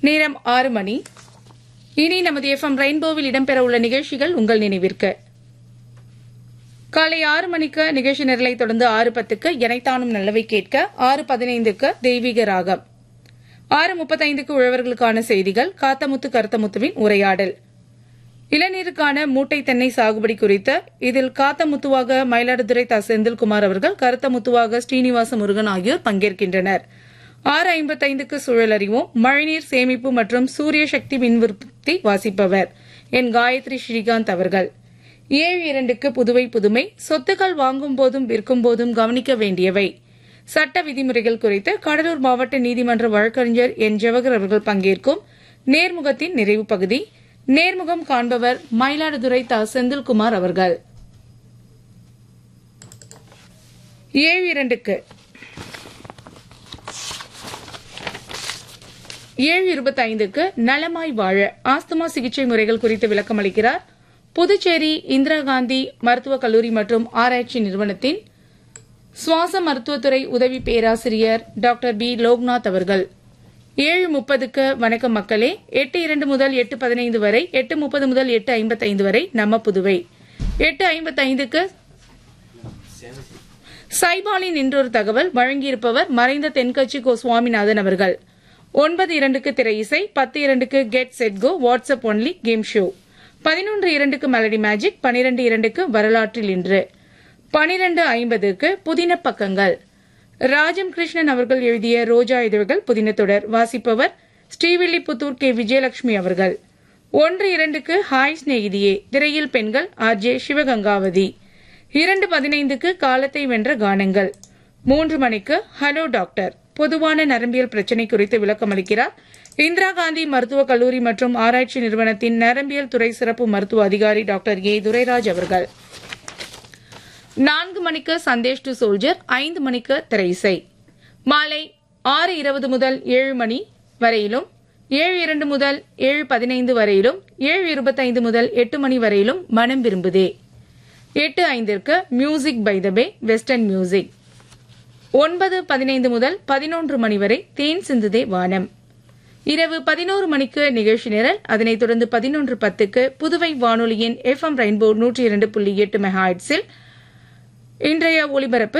நேரம் ஆறு மணி இனி நமது எஃப்எம் ரெயின்போவில் இடம்பெறவுள்ள நிகழ்ச்சிகள் உங்கள் நினைவிற்கு காலை ஆறு மணிக்கு நிகழ்ச்சி நிரலை தொடர்ந்து ஆறு பத்துக்கு எனைத்தானும் நல்லவை கேட்க ஆறு பதினைந்துக்கு தெய்வீக ராகம் ஆறு முப்பத்தைந்துக்கு உழவர்களுக்கான செய்திகள் காத்தமுத்து கருத்தமுத்துவின் உரையாடல் இளநீருக்கான மூட்டை தென்னை சாகுபடி குறித்த இதில் காத்தமுத்துவாக மயிலாடுதுறை த செந்தில்குமார் அவர்கள் கருத்தமுத்துவாக ஸ்ரீனிவாச முருகன் ஆகியோர் பங்கேற்கின்றனர் ஆறு ஐம்பத்தைந்துக்கு சூழல் அறிவோம் மழைநீர் சேமிப்பு மற்றும் சூரிய சக்தி மின் உற்பத்தி வாசிப்பவர் என் காயத்ரி ஸ்ரீகாந்த் அவர்கள் ஏழு இரண்டுக்கு புதுவை புதுமை சொத்துக்கள் வாங்கும் போதும் விற்கும் போதும் கவனிக்க வேண்டியவை சட்ட விதிமுறைகள் குறித்து கடலூர் மாவட்ட நீதிமன்ற வழக்கறிஞர் என் ஜவஹர் அவர்கள் பங்கேற்கும் நேர்முகத்தின் நிறைவு பகுதி நேர்முகம் காண்பவர் மயிலாடுதுறை த செந்தில்குமார் அவர்கள் ஏழு இரண்டுக்கு ஏழு இருபத்தைந்துக்கு நலமாய் வாழ ஆஸ்துமா சிகிச்சை முறைகள் குறித்து விளக்கம் அளிக்கிறார் புதுச்சேரி இந்திரா காந்தி மருத்துவக் கல்லூரி மற்றும் ஆராய்ச்சி நிறுவனத்தின் சுவாச மருத்துவத்துறை உதவி பேராசிரியர் டாக்டர் பி லோக்நாத் அவர்கள் ஏழு முப்பதுக்கு வணக்கம் மக்களே எட்டு இரண்டு முதல் எட்டு பதினைந்து வரை எட்டு முப்பது முதல் எட்டு ஐம்பத்தைந்து வரை நம்ம புதுவை எட்டு ஐம்பத்தைந்துக்கு சைபாலின் இன்றொரு தகவல் வழங்கியிருப்பவர் மறைந்த தென்கட்சி கோ சுவாமிநாதன் அவர்கள் ஒன்பது இரண்டுக்கு திரை இசை பத்து இரண்டுக்கு get set go WhatsApp only game show பதினொன்று இரண்டுக்கு மெலடி மேஜிக் பனிரெண்டு இரண்டுக்கு வரலாற்றில் இன்று பனிரெண்டு ஐம்பதுக்கு புதின பக்கங்கள் ராஜம் கிருஷ்ணன் அவர்கள் எழுதிய ரோஜா இதழ்கள் புதின தொடர் வாசிப்பவர் ஸ்ரீவில்லிபுத்தூர் கே விஜயலட்சுமி அவர்கள் ஒன்று இரண்டுக்கு ஹாய் ஸ்நேகிதியே திரையில் பெண்கள் ஆர் ஜே சிவகங்காவதி இரண்டு பதினைந்துக்கு காலத்தை வென்ற கானங்கள் மூன்று மணிக்கு ஹலோ டாக்டர் பொதுவான நரம்பியல் பிரச்சினை குறித்து விளக்கம் அளிக்கிறார் இந்திரா காந்தி மருத்துவக் கல்லூரி மற்றும் ஆராய்ச்சி நிறுவனத்தின் நரம்பியல் துறை சிறப்பு மருத்துவ அதிகாரி டாக்டர் ஏ துரைராஜ் அவர்கள் நான்கு மணிக்கு சந்தேஷ் டு சோல்ஜர் ஐந்து மணிக்கு திரையிசை மாலை ஆறு இருபது முதல் ஏழு மணி வரையிலும் ஏழு இரண்டு முதல் ஏழு பதினைந்து வரையிலும் ஏழு இருபத்தைந்து முதல் எட்டு மணி வரையிலும் மனம் விரும்புதே எட்டு ஐந்திற்கு music by the bay western music ஒன்பது பதினைந்து முதல் பதினொன்று மணி வரை தேன் சிந்துதே வானம் இரவு பதினோரு மணிக்கு நிகழ்ச்சி நிரல் அதனைத் தொடர்ந்து பதினொன்று பத்துக்கு புதுவை வானொலியின் எஃப் எம் ரெயின்போ நூற்றி இரண்டு புள்ளி எட்டு மெகாஹெட்ஸில் இன்றைய ஒலிபரப்பு